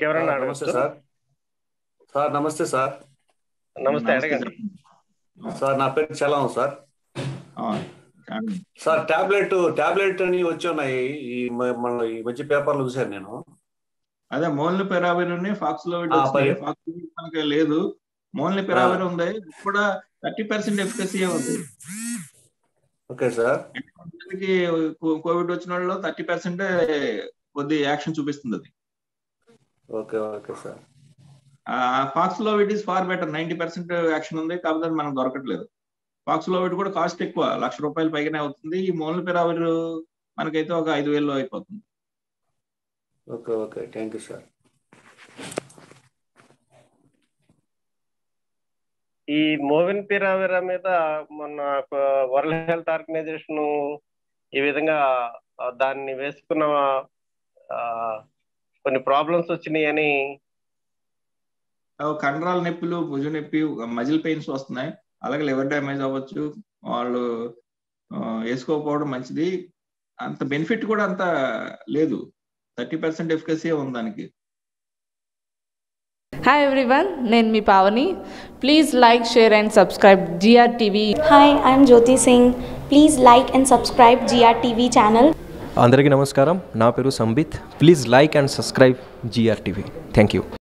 ఇంకెవరన్నా సార్, నమస్తే అడగచ్చు సార్ సార్ నమస్తే సార్ నమస్తే అడగండి సార్ నా పేరు చలం సార్ ఆ, చెప్పండి. సార్ టాబ్లెట్ టాబ్లెట్ అని వచ్చి ఉన్నాయి ఈ మ- మన ఈ మధ్య పేపర్లు చూశాను నేను అదే మోల్ని పెరావిర్ ఫాక్స్ లో ఆ, పై- ఫాక్స్ మనకి లేదు మోల్ని పెరావిర్ ఉంది ఇది కూడా థర్టీ పర్సెంట్ ఎఫికసీ ఉంది ఓకే సార్ కొంతమందికి కో- కోవిడ్ వచ్చిన వాళ్ళు థర్టీ పర్సెంట్ కొద్ది యాక్షన్ చూపిస్తుంది అది ఓకే ఓకే సార్ ఫాక్స్ లో it is far better ninety percent action ఉంది కాకపోతే అది మనకు దొరకట్లేదు ఫాక్స్ లో కూడా కాస్ట్ ఎక్కువ లక్ష రూపాయలు పైగానే అవుతుంది ఈ మోల్ని పెరావిర్ మనకైతే ఒక ఐదు వేలు అయిపోతుంది okay okay thank you sir ఈ మోవిన్ పిరావిరా మీద మొన్న వరల్డ్ హెల్త్ ఆర్గనైజేషన్ ఈ విధంగా ఆ, దాన్ని వేసుకున్న ఆ, కొన్ని ప్రాబ్లమ్స్ వచ్చినాయని అవి కండరాల నొప్పులు భుజ నొప్పి మజిల్ పెయిన్స్ వస్తున్నాయి అలాగే లివర్ డ్యామేజ్ అవ్వచ్చు వాళ్ళు ఆ, వేసుకోకపోవడం మంచిది అంత బెనిఫిట్ కూడా అంత లేదు థర్టీ పర్సెంట్ ఎఫికసీ ఉంది దానికి హాయ్ ఎవ్రీవన్ నేను మీ Pavani please like share and subscribe GR TV Hi, I'm Jyoti Singh. Please like and subscribe GRTV channel. అందరికీ నమస్కారం నా పేరు Sambit please like and subscribe GR TV thank you